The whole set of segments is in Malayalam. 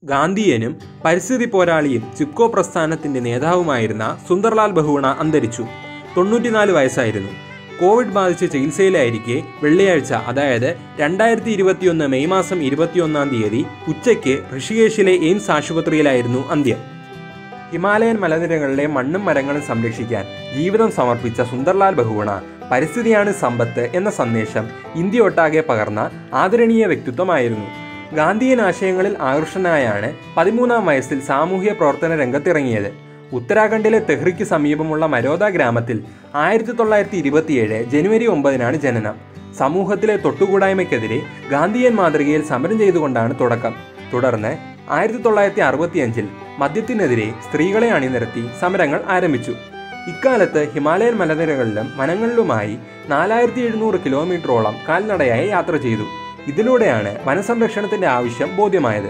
ഗാന്ധിയനും പരിസ്ഥിതി പോരാളിയും ചിപ്കോ പ്രസ്ഥാനത്തിന്റെ നേതാവുമായിരുന്ന സുന്ദർലാൽ ബഹുഗുണ അന്തരിച്ചു തൊണ്ണൂറ്റിനാല് വയസ്സായിരുന്നു കോവിഡ് ബാധിച്ച് ചികിത്സയിലായിരിക്കെ വെള്ളിയാഴ്ച അതായത് രണ്ടായിരത്തി ഇരുപത്തിയൊന്ന് മെയ് മാസം ഇരുപത്തിയൊന്നാം തീയതി ഉച്ചയ്ക്ക് ഋഷികേശിലെ എയിംസ് ആശുപത്രിയിലായിരുന്നു അന്ത്യം ഹിമാലയൻ മലനിരകളിലെ മണ്ണും മരങ്ങളും സംരക്ഷിക്കാൻ ജീവിതം സമർപ്പിച്ച സുന്ദർലാൽ ബഹുഗുണ പരിസ്ഥിതിയാണ് സമ്പത്ത് എന്ന സന്ദേശം ഇന്ത്യയൊട്ടാകെ പകർന്ന ആദരണീയ വ്യക്തിത്വമായിരുന്നു ഗാന്ധിയൻ ആശയങ്ങളിൽ ആകർഷനായാണ് പതിമൂന്നാം വയസ്സിൽ സാമൂഹ്യ പ്രവർത്തന രംഗത്തിറങ്ങിയത് ഉത്തരാഖണ്ഡിലെ തെഹ്രിക്ക് സമീപമുള്ള മരോദ ഗ്രാമത്തിൽ ആയിരത്തി തൊള്ളായിരത്തി ഇരുപത്തിയേഴ് ജനുവരി ഒമ്പതിനാണ് ജനനം സമൂഹത്തിലെ തൊട്ടുകൂടായ്മയ്ക്കെതിരെ ഗാന്ധിയൻ മാതൃകയിൽ സമരം ചെയ്തുകൊണ്ടാണ് തുടക്കം തുടർന്ന് ആയിരത്തി തൊള്ളായിരത്തി അറുപത്തിയഞ്ചിൽ മദ്യത്തിനെതിരെ സ്ത്രീകളെ അണിനിരത്തി സമരങ്ങൾ ആരംഭിച്ചു ഇക്കാലത്ത് ഹിമാലയൻ മലനിരകളിലും വനങ്ങളിലുമായി നാലായിരത്തി എഴുന്നൂറ് കിലോമീറ്ററോളം കാൽനടയായി യാത്ര ചെയ്തു ഇതിലൂടെയാണ് വനസംരക്ഷണത്തിന്റെ ആവശ്യം ബോധ്യമായത്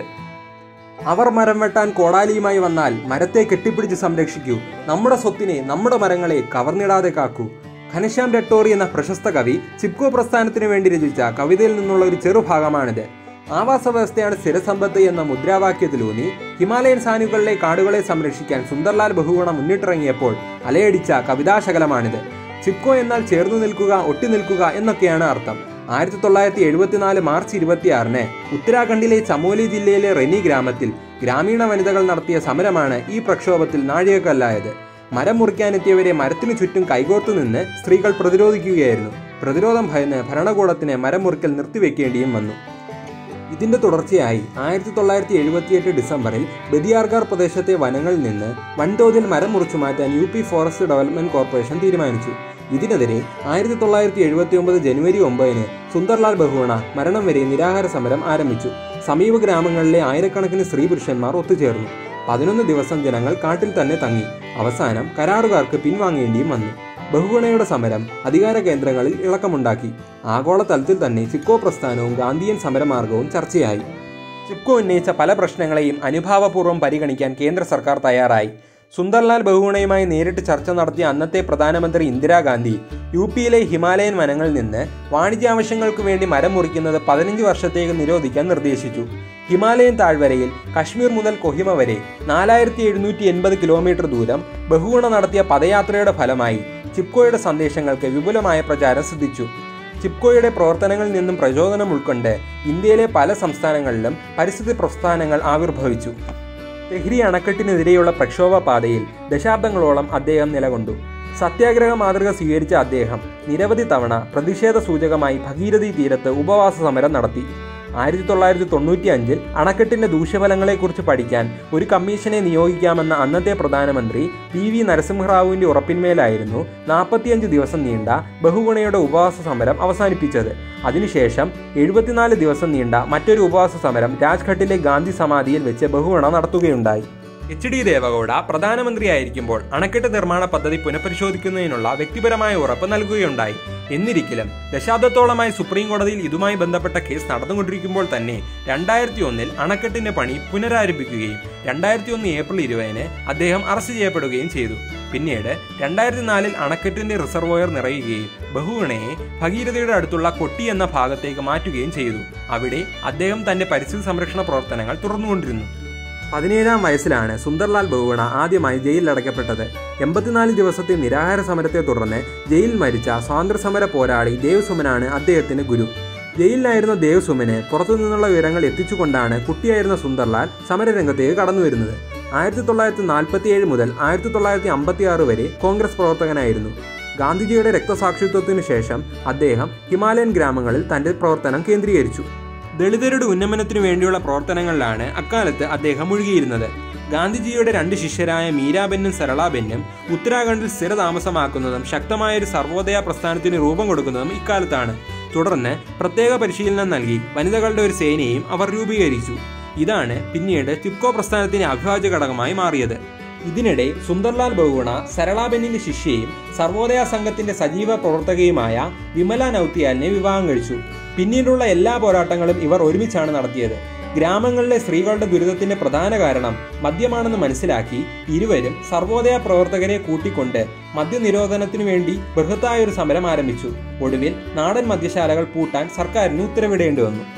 അവർ മരം വെട്ടാൻ കോടാലിയുമായി വന്നാൽ മരത്തെ കെട്ടിപ്പിടിച്ച് സംരക്ഷിക്കൂ നമ്മുടെ സ്വത്തിനെ നമ്മുടെ മരങ്ങളെ കവർന്നിടാതെ കാക്കൂ ഘനശ്യാം രട്ടോറി എന്ന പ്രശസ്ത കവി ചിപ്കോ പ്രസ്ഥാനത്തിന് വേണ്ടി രചിച്ച കവിതയിൽ നിന്നുള്ള ഒരു ചെറുഭാഗമാണിത് ആവാസ വ്യവസ്ഥയാണ് സ്ഥിരസമ്പത്ത് എന്ന മുദ്രാവാക്യത്തിലൂന്നി ഹിമാലയൻ സാനുകളിലെ കാടുകളെ സംരക്ഷിക്കാൻ സുന്ദർലാൽ ബഹുഗുണ മുന്നിട്ടിറങ്ങിയപ്പോൾ അലയടിച്ച കവിതാശകലമാണിത് ചിപ്കോ എന്നാൽ ചേർന്നു നിൽക്കുക ഒട്ടി നിൽക്കുക എന്നൊക്കെയാണ് അർത്ഥം ആയിരത്തി തൊള്ളായിരത്തി എഴുപത്തിനാല് മാർച്ച് ഇരുപത്തിയാറിന് ഉത്തരാഖണ്ഡിലെ ചമോലി ജില്ലയിലെ റെനി ഗ്രാമത്തിൽ ഗ്രാമീണ വനിതകൾ നടത്തിയ സമരമാണ് ഈ പ്രക്ഷോഭത്തിൽ നാഴികക്കല്ലായത് മരം മുറിക്കാനെത്തിയവരെ മരത്തിനു ചുറ്റും കൈകോർത്തു നിന്ന് സ്ത്രീകൾ പ്രതിരോധിക്കുകയായിരുന്നു പ്രതിരോധം ഭയന്ന് ഭരണകൂടത്തിന് മരം മുറിക്കൽ നിർത്തിവെക്കേണ്ടിയും വന്നു ഇതിന്റെ തുടർച്ചയായി ആയിരത്തി തൊള്ളായിരത്തി എഴുപത്തിയെട്ട് ഡിസംബറിൽ ബദിയാർഗാർ പ്രദേശത്തെ വനങ്ങളിൽ നിന്ന് വൻതോതിൽ മരം മുറിച്ചു മാറ്റാൻ U P forest development corporation തീരുമാനിച്ചു ഇതിനെതിരെ ആയിരത്തി തൊള്ളായിരത്തി എഴുപത്തി ഒമ്പത് ജനുവരി ഒമ്പതിന് സുന്ദർലാൽ ബഹുഗുണ മരണം വരെ നിരാഹാര സമരം ആരംഭിച്ചു സമീപ ഗ്രാമങ്ങളിലെ ആയിരക്കണക്കിന് സ്ത്രീ പുരുഷന്മാർ ഒത്തുചേർന്നു പതിനൊന്ന് ദിവസം ജനങ്ങൾ കാട്ടിൽ തന്നെ തങ്ങി അവസാനം കരാറുകാർക്ക് പിൻവാങ്ങേണ്ടിയും വന്നു ബഹുഗുണയുടെ സമരം അധികാര കേന്ദ്രങ്ങളിൽ ഇളക്കമുണ്ടാക്കി ആഗോളതലത്തിൽ തന്നെ ചിക്കോ പ്രസ്ഥാനവും ഗാന്ധിയൻ സമരമാർഗവും ചർച്ചയായി ചിപ്കോ ഉന്നയിച്ച പല പ്രശ്നങ്ങളെയും അനുഭാവപൂർവ്വം പരിഗണിക്കാൻ കേന്ദ്ര സർക്കാർ തയ്യാറായി സുന്ദർലാൽ ബഹുഗുണയുമായി നേരിട്ട് ചർച്ച നടത്തിയ അന്നത്തെ പ്രധാനമന്ത്രി ഇന്ദിരാഗാന്ധി യു പിയിലെ ഹിമാലയൻ വനങ്ങളിൽ നിന്ന് വാണിജ്യാവശ്യങ്ങൾക്ക് വേണ്ടി മരം മുറിക്കുന്നത് പതിനഞ്ച് വർഷത്തേക്ക് നിരോധിക്കാൻ നിർദ്ദേശിച്ചു ഹിമാലയൻ താഴ്വരയിൽ കശ്മീർ മുതൽ കൊഹിമ വരെ നാലായിരത്തി എഴുന്നൂറ്റി എൺപത് കിലോമീറ്റർ ദൂരം ബഹുഗുണ നടത്തിയ പദയാത്രയുടെ ഫലമായി ചിപ്കോയുടെ സന്ദേശങ്ങൾക്ക് വിപുലമായ പ്രചാരം സിദ്ധിച്ചു ചിപ്കോയുടെ പ്രവർത്തനങ്ങളിൽ നിന്നും പ്രചോദനം ഉൾക്കൊണ്ട് ഇന്ത്യയിലെ പല സംസ്ഥാനങ്ങളിലും പരിസ്ഥിതി പ്രസ്ഥാനങ്ങൾ ആവിർഭവിച്ചു തെഹ്രി അണക്കെട്ടിനെതിരെയുള്ള പ്രക്ഷോഭ പാതയിൽ ദശാബ്ദങ്ങളോളം അദ്ദേഹം നിലകൊണ്ടു സത്യാഗ്രഹ മാതൃക സ്വീകരിച്ച അദ്ദേഹം നിരവധി തവണ പ്രതിഷേധ സൂചകമായി ഭഗീരഥി തീരത്ത് ഉപവാസ സമരം നടത്തി ആയിരത്തി തൊള്ളായിരത്തി തൊണ്ണൂറ്റി അഞ്ചിൽ അണക്കെട്ടിന്റെ ദൂഷ്യഫലങ്ങളെക്കുറിച്ച് പഠിക്കാൻ ഒരു കമ്മീഷനെ നിയോഗിക്കാമെന്ന അന്നത്തെ പ്രധാനമന്ത്രി പി വി നരസിംഹറാവുവിന്റെ ഉറപ്പിന്മേലായിരുന്നു നാൽപ്പത്തിയഞ്ച് ദിവസം നീണ്ട ബഹുഗുണയുടെ ഉപവാസ സമരം അവസാനിപ്പിച്ചത് അതിനുശേഷം എഴുപത്തിനാല് ദിവസം നീണ്ട മറ്റൊരു ഉപവാസ സമരം രാജ്ഘട്ടിലെ ഗാന്ധി സമാധിയിൽ വെച്ച് ബഹുഗുണ നടത്തുകയുണ്ടായി എച്ച് ഡി ദേവഗൌഡ പ്രധാനമന്ത്രിയായിരിക്കുമ്പോൾ അണക്കെട്ട് നിർമ്മാണ പദ്ധതി പുനഃപരിശോധിക്കുന്നതിനുള്ള വ്യക്തിപരമായ ഉറപ്പ് നൽകുകയുണ്ടായി എന്നിരിക്കലും ദശാബ്ദത്തോളമായി സുപ്രീം കോടതിയിൽ ഇതുമായി ബന്ധപ്പെട്ട കേസ് നടന്നുകൊണ്ടിരിക്കുമ്പോൾ തന്നെ രണ്ടായിരത്തി ഒന്നിൽ അണക്കെട്ടിന്റെ പണി പുനരാരംഭിക്കുകയും രണ്ടായിരത്തി ഒന്ന് ഏപ്രിൽ ഇരുപതിന് അദ്ദേഹം അറസ്റ്റ് ചെയ്യപ്പെടുകയും ചെയ്തു പിന്നീട് രണ്ടായിരത്തി നാലിൽ അണക്കെട്ടിന്റെ റിസർവോയർ നിറയുകയും ബഹുഗുണയെ ഭഗീരഥയുടെ അടുത്തുള്ള കൊട്ടി എന്ന ഭാഗത്തേക്ക് മാറ്റുകയും ചെയ്തു അവിടെ അദ്ദേഹം തന്റെ പരിസ്ഥിതി സംരക്ഷണ പ്രവർത്തനങ്ങൾ തുടർന്നുകൊണ്ടിരുന്നു പതിനേഴാം വയസ്സിലാണ് സുന്ദർലാൽ ബഹുഗുണ ആദ്യമായി ജയിലിൽ അടയ്ക്കപ്പെട്ടത് എൺപത്തിനാല് ദിവസത്തെ നിരാഹാര സമരത്തെ തുടർന്ന് ജയിലിൽ മരിച്ച സ്വാതന്ത്ര്യസമര പോരാളി ദേവ്സുമനാണ് അദ്ദേഹത്തിന് ഗുരു ജയിലിലായിരുന്ന ദേവ്സുമന് പുറത്തുനിന്നുള്ള വിവരങ്ങൾ എത്തിച്ചുകൊണ്ടാണ് കുട്ടിയായിരുന്ന സുന്ദർലാൽ സമരരംഗത്തേക്ക് കടന്നുവരുന്നത് ആയിരത്തി തൊള്ളായിരത്തി നാൽപ്പത്തിയേഴ് മുതൽ ആയിരത്തി തൊള്ളായിരത്തി അമ്പത്തി ആറ് വരെ കോൺഗ്രസ് പ്രവർത്തകനായിരുന്നു ഗാന്ധിജിയുടെ രക്തസാക്ഷിത്വത്തിനു ശേഷം അദ്ദേഹം ഹിമാലയൻ ഗ്രാമങ്ങളിൽ തന്റെ പ്രവർത്തനം കേന്ദ്രീകരിച്ചു ദളിതരുടെ ഉന്നമനത്തിനു വേണ്ടിയുള്ള പ്രവർത്തനങ്ങളിലാണ് അക്കാലത്ത് അദ്ദേഹം മുഴുകിയിരുന്നത് ഗാന്ധിജിയുടെ രണ്ട് ശിഷ്യരായ മീരാബെന്നും സരളാബെന്നും ഉത്തരാഖണ്ഡിൽ സ്ഥിരതാമസമാക്കുന്നതും ശക്തമായൊരു സർവോദയ പ്രസ്ഥാനത്തിന് രൂപം കൊടുക്കുന്നതും ഇക്കാലത്താണ് തുടർന്ന് പ്രത്യേക പരിശീലനം നൽകി വനിതകളുടെ ഒരു സേനയും അവർ രൂപീകരിച്ചു ഇതാണ് പിന്നീട് ചിപ്കോ പ്രസ്ഥാനത്തിന്റെ അവിഭാജ്യ ഘടകമായി മാറിയത് ഇതിനിടെ സുന്ദർലാൽ ബഹുഗുണ സരളാബെന്നിന്റെ ശിഷ്യയും സർവോദയ സംഘത്തിന്റെ സജീവ പ്രവർത്തകയുമായ വിമല നൌത്തിയാലിനെ വിവാഹം കഴിച്ചു പിന്നീടുള്ള എല്ലാ പോരാട്ടങ്ങളും ഇവർ ഒരുമിച്ചാണ് നടത്തിയത് ഗ്രാമങ്ങളിലെ സ്ത്രീകളുടെ ദുരിതത്തിന്റെ പ്രധാന കാരണം മദ്യമാണെന്ന് മനസ്സിലാക്കി ഇരുവരും സർവോദയ പ്രവർത്തകരെ കൂട്ടിക്കൊണ്ട് മദ്യനിരോധനത്തിനു വേണ്ടി ബൃഹത്തായ ഒരു സമരം ആരംഭിച്ചു ഒടുവിൽ നാടൻ മദ്യശാലകൾ പൂട്ടാൻ സർക്കാരിന് ഉത്തരവിടേണ്ടി വന്നു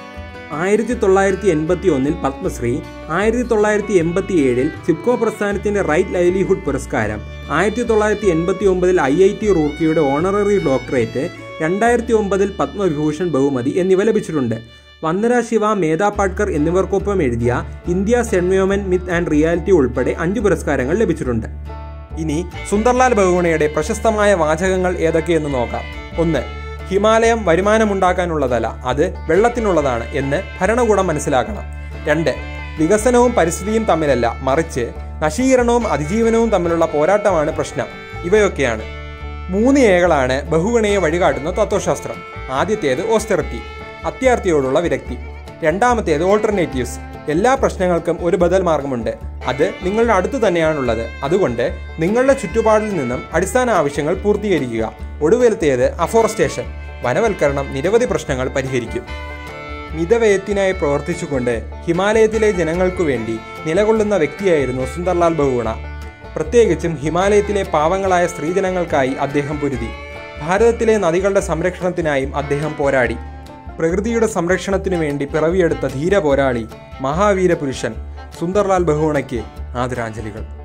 ആയിരത്തി തൊള്ളായിരത്തി എൺപത്തി ഒന്നിൽ പത്മശ്രീ ആയിരത്തി തൊള്ളായിരത്തി എൺപത്തി ഏഴിൽ സിപ്കോ പ്രസ്ഥാനത്തിന്റെ റൈറ്റ് ലൈവ്ലിഹുഡ് പുരസ്കാരം ആയിരത്തി തൊള്ളായിരത്തി എൺപത്തി ഒമ്പതിൽ ഐ ഐ ടി റൂർക്കിയുടെ ഓണററി ഡോക്ടറേറ്റ് രണ്ടായിരത്തി ഒമ്പതിൽ പത്മവിഭൂഷൺ ബഹുമതി എന്നിവ ലഭിച്ചിട്ടുണ്ട് വന്ദന ശിവ മേധാ പാട്കർ എന്നിവർക്കൊപ്പം എഴുതിയ ഇന്ത്യ സെൻവ്യോമൻ മിത്ത് ആൻഡ് റിയാലിറ്റി ഉൾപ്പെടെ അഞ്ച് പുരസ്കാരങ്ങൾ ലഭിച്ചിട്ടുണ്ട് ഇനി സുന്ദർലാൽ ബഹുഗുണയുടെ പ്രശസ്തമായ വാചകങ്ങൾ ഏതൊക്കെയെന്ന് നോക്കാം ഒന്ന് ഹിമാലയം വരുമാനമുണ്ടാക്കാനുള്ളതല്ല അത് വെള്ളത്തിനുള്ളതാണ് എന്ന് ഭരണകൂടം മനസ്സിലാക്കണം രണ്ട് വികസനവും പരിസ്ഥിതിയും തമ്മിലല്ല മറിച്ച് നശീകരണവും അതിജീവനവും തമ്മിലുള്ള പോരാട്ടമാണ് പ്രശ്നം ഇവയൊക്കെയാണ് മൂന്ന് ഏകളാണ് ബഹുഗുണയെ വഴികാട്ടുന്ന തത്വശാസ്ത്രം ആദ്യത്തേത് ഓസ്റ്റെറിറ്റി അത്യാർത്ഥിയോടുള്ള വിരക്തി രണ്ടാമത്തേത് ഓൾട്ടർനേറ്റീവ്സ് എല്ലാ പ്രശ്നങ്ങൾക്കും ഒരു ബദൽ മാർഗമുണ്ട് അത് നിങ്ങളുടെ അടുത്ത് തന്നെയാണുള്ളത് അതുകൊണ്ട് നിങ്ങളുടെ ചുറ്റുപാടിൽ നിന്നും അടിസ്ഥാന ആവശ്യങ്ങൾ പൂർത്തീകരിക്കുക ഒടുവിലത്തേത് അഫോറസ്റ്റേഷൻ വനവൽക്കരണം നിരവധി പ്രശ്നങ്ങൾ പരിഹരിക്കും മിതവ്യയത്തിനായി പ്രവർത്തിച്ചുകൊണ്ട് ഹിമാലയത്തിലെ ജനങ്ങൾക്കു വേണ്ടി നിലകൊള്ളുന്ന വ്യക്തിയായിരുന്നു സുന്ദർലാൽ ബഹുഗുണ പ്രത്യേകിച്ചും ഹിമാലയത്തിലെ പാവങ്ങളായ സ്ത്രീജനങ്ങൾക്കായി അദ്ദേഹം പൊരുതി ഭാരതത്തിലെ നദികളുടെ സംരക്ഷണത്തിനായും അദ്ദേഹം പോരാടി പ്രകൃതിയുടെ സംരക്ഷണത്തിനു വേണ്ടി പിറവിയെടുത്ത ധീര പോരാളി മഹാവീര പുരുഷൻ സുന്ദർലാൽ ബഹുഗുണയ്ക്ക് ആദരാഞ്ജലികൾ